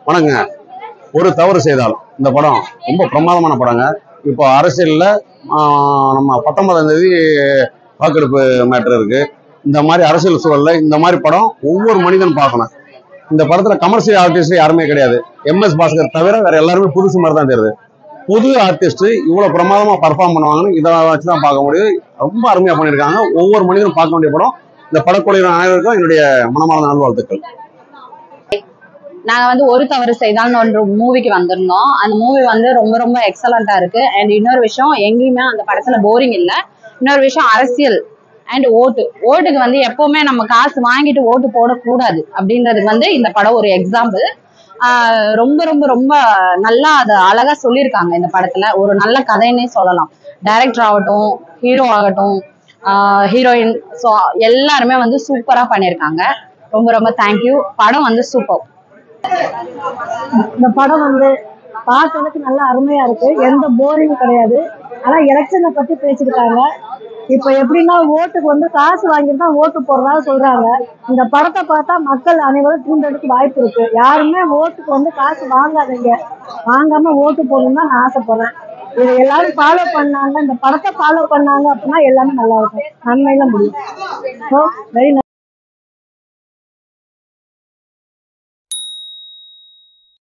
வணக்கங்க ஒரு தவறு செய்தால் இந்த படம் ரொம்ப பிரமாதமான படங்க இப்போ அரசியலில் நம்ம பத்தொன்பதாம் தேதி வாக்கெடுப்பு மேட்ரு இருக்கு இந்த மாதிரி அரசியல் சூழல்ல இந்த மாதிரி படம் ஒவ்வொரு மனிதன் பார்க்கணும் இந்த படத்துல கமர்ஷியல் ஆர்டிஸ்ட் யாருமே கிடையாது எம்எஸ் பாஸ்கர் தவிர வேற எல்லாருமே புதுசு மாதிரி தான் தெரியுது புது ஆர்டிஸ்ட் இவ்வளவு பிரமாதமா பர்ஃபார்ம் பண்ணுவாங்கன்னு இதை வச்சு தான் பார்க்க முடியுது ரொம்ப அருமையா பண்ணியிருக்காங்க ஒவ்வொரு மனிதனும் பார்க்க வேண்டிய படம் இந்த படக்குழுவின் அனைவருக்கும் என்னுடைய மனமார்ந்த நல்வாழ்த்துக்கள் நாங்க வந்து ஒரு தவறு செய்தால்னு ஒரு மூவிக்கு வந்திருந்தோம் அந்த மூவி வந்து ரொம்ப ரொம்ப எக்ஸலண்டா இருக்கு அண்ட் இன்னொரு விஷயம் எங்கேயுமே அந்த படத்துல போரிங் இல்ல இன்னொரு விஷயம் அரசியல் அண்ட் ஓட்டு ஓட்டுக்கு வந்து எப்பவுமே நம்ம காசு வாங்கிட்டு ஓட்டு போடக்கூடாது அப்படின்றதுக்கு வந்து இந்த படம் ஒரு எக்ஸாம்பிள் ரொம்ப ரொம்ப ரொம்ப நல்லா அதை அழகா சொல்லியிருக்காங்க இந்த படத்துல ஒரு நல்ல கதைன்னே சொல்லலாம் டைரக்டர் ஆகட்டும் ஹீரோ ஆகட்டும் ஹீரோயின் ஸோ எல்லாருமே வந்து சூப்பரா பண்ணியிருக்காங்க ரொம்ப ரொம்ப தேங்க்யூ படம் வந்து சூப்பர் இந்த படம் வந்து பார்க்கறதுக்கு நல்லா அருமையா இருக்கு எந்த போரிங் கிடையாது ஆனா எலெக்ஷனை பத்தி பேசியிருக்காங்க இப்ப எப்படின்னா ஓட்டுக்கு வந்து காசு வாங்கிட்டு தான் ஓட்டு போடுறதா சொல்றாங்க இந்த படத்தை பார்த்தா மக்கள் அனைவரும் தூண்டதுக்கு வாய்ப்பு இருக்கு யாருமே ஓட்டுக்கு வந்து காசு வாங்காதீங்க வாங்காம ஓட்டு போடணும்னு தான் நான் ஆசைப்படுறேன் இதை எல்லாரும் ஃபாலோ பண்ணாங்க இந்த படத்தை ஃபாலோ பண்ணாங்க அப்படின்னா எல்லாமே நல்லா இருக்கும் நன்மையில முடியும் ஸோ வெரி